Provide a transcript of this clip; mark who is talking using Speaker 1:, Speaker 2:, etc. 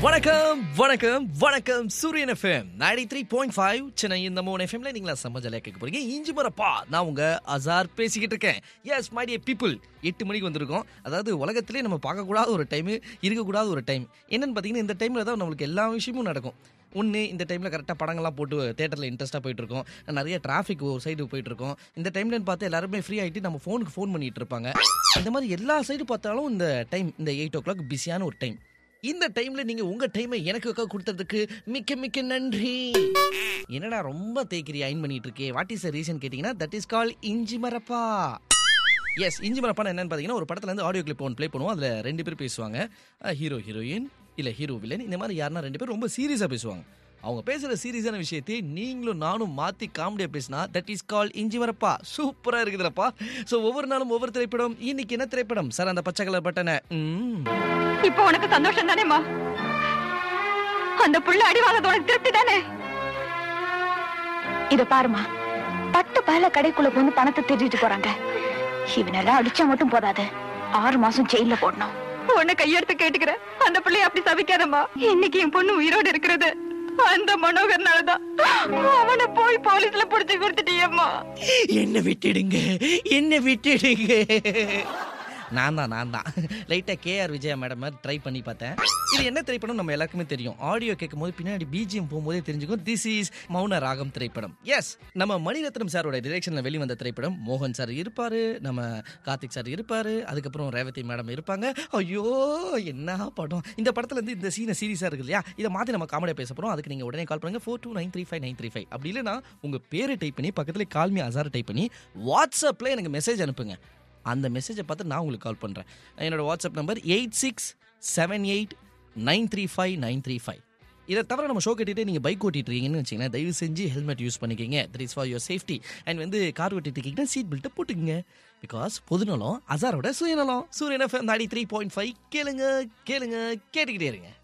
Speaker 1: வணக்கம் வணக்கம் வணக்கம் Suryan FM ninety three point five Chennai இந்த மூணு எஃப்எம்ல நீங்களா செம்ம ஜாலியாக கேட்க போறீங்க இஞ்சி மரப்பா நான் உங்க அசார் பேசிக்கிட்டு இருக்கேன் எஸ் மை டியர் பீப்புள் எட்டு மணிக்கு வந்திருக்கோம் அதாவது உலகத்திலே நம்ம பார்க்கக்கூடாத ஒரு டைம் இருக்கக்கூடாத ஒரு டைம் என்னன்னு பார்த்தீங்கன்னா இந்த டைமில் தான் நம்மளுக்கு எல்லா விஷயமும் நடக்கும் ஒன்று இந்த டைமில் கரெக்டாக படங்கள்லாம் போட்டு தேட்டரில் இன்ட்ரெஸ்ட்டாக போயிட்டு இருக்கோம் நிறைய டிராஃபிக் ஒரு சைடு போயிட்டு இருக்கோம் இந்த டைம்லன்னு பார்த்து எல்லாருமே ஃப்ரீ ஆகிட்டு நம்ம ஃபோனுக்கு ஃபோன் பண்ணிட்டு இருப்பாங்க இந்த மாதிரி எல்லா சைடு பார்த்தாலும் இந்த டைம் இந்த எயிட் ஓ கிளாக் பிஸியான ஒரு டைம் இந்த டைம்ல நீங்க உங்க டைமை எனக்கு கொடுத்ததுக்கு மிக்க மிக்க நன்றி என்னடா ரொம்ப தேய்க்கிரி அயன் பண்ணிட்டு இருக்கே வாட் இஸ் ரீசன் கேட்டீங்கன்னா தட் இஸ் கால் இஞ்சி மரப்பா எஸ் இஞ்சி மரப்பான என்னன்னு பார்த்தீங்கன்னா ஒரு படத்துல இருந்து ஆடியோ கிளிப் ஒன்று ப்ளே பண்ணுவோம் அதில் ரெண்டு பேர் பேசுவாங்க ஹீரோ ஹீரோயின் இல்லை ஹீரோ வில்லன் இந்த மாதிரி யாருன்னா ரெண்டு பேர் ரொம்ப சீரியஸாக பேசுவாங்க அவங்க பேசுகிற சீரியஸான விஷயத்தை நீங்களும் நானும் மாற்றி காமெடியாக பேசினா தட் இஸ் கால் இஞ்சி மரப்பா சூப்பராக இருக்குதுலப்பா ஸோ ஒவ்வொரு நாளும் ஒவ்வொரு திரைப்படம் இன்னைக்கு என்ன திரைப்படம் சார் அந்த பச்சை கலர் பட்டனை ம்
Speaker 2: இப்போ உனக்கு சந்தோஷம் தானேமா அந்த புள்ள அடி வாங்கறது உனக்கு திருப்தி தானே இத பாருமா பட்டு பல கடைக்குள்ள வந்து பணத்தை திருடிட்டு போறாங்க இவனெல்லாம் அடிச்சா மட்டும் போதாது ஆறு மாசம் ஜெயில போடணும் உன்னை கையெடுத்து கேட்டுக்கிறேன் அந்த பிள்ளைய அப்படி சபிக்காதம்மா இன்னைக்கு என் பொண்ணு உயிரோடு இருக்கிறது அந்த மனோகர்னாலதான் அவனை போய் போலீஸ்ல புடிச்சு கொடுத்துட்டியம்மா
Speaker 1: என்ன விட்டுடுங்க என்ன விட்டுடுங்க நான் தான் நான் தான் லைட்டாக கேஆர் விஜயா மேடம் மாதிரி ட்ரை பண்ணி பார்த்தேன் இது என்ன திரைப்படம் நம்ம எல்லாருக்குமே தெரியும் ஆடியோ கேட்கும்போது பின்னாடி பிஜிஎம் போகும்போதே தெரிஞ்சுக்கும் திஸ் இஸ் மௌன ராகம் திரைப்படம் எஸ் நம்ம மணிரத்னம் சாரோட டிரெக்ஷனில் வெளிவந்த திரைப்படம் மோகன் சார் இருப்பார் நம்ம கார்த்திக் சார் இருப்பார் அதுக்கப்புறம் ரேவதி மேடம் இருப்பாங்க ஐயோ என்ன படம் இந்த படத்துல இருந்து இந்த சீனை சீரியஸாக இருக்கு இல்லையா இதை மாற்றி நம்ம காமெடியாக பேச போகிறோம் அதுக்கு நீங்கள் உடனே கால் பண்ணுங்க four two nine three five nine three five அப்படி இல்லைனா உங்கள் பேரை டைப் பண்ணி பக்கத்தில் கால்மி அசார் டைப் பண்ணி வாட்ஸ்அப்பில் எனக்கு மெசேஜ் அனுப்புங்க அந்த மெசேஜை பார்த்து நான் உங்களுக்கு கால் பண்ணுறேன் என்னோட WhatsApp number eight six seven eight nine three five nine three five இதை தவிர நம்ம ஷோ கட்டிட்டு நீங்கள் பைக் ஓட்டிட்டு இருக்கீங்கன்னு வச்சிங்கன்னா தயவு செஞ்சு ஹெல்மெட் யூஸ் பண்ணிக்கிங்க that is for your safety and வந்து கார் ஓட்டிட்டு இருக்கீங்கன்னா சீட் பெல்ட்டை போட்டுக்கங்க பிகாஸ் பொதுநலம் அசாரோட சுயநலம் சூரியன் எஃப்எம் நாடி த்ரீ பாயிண்ட் ஃபைவ் கேளுங்க கேளுங்க கேட்டுக்கிட்டே இருங்க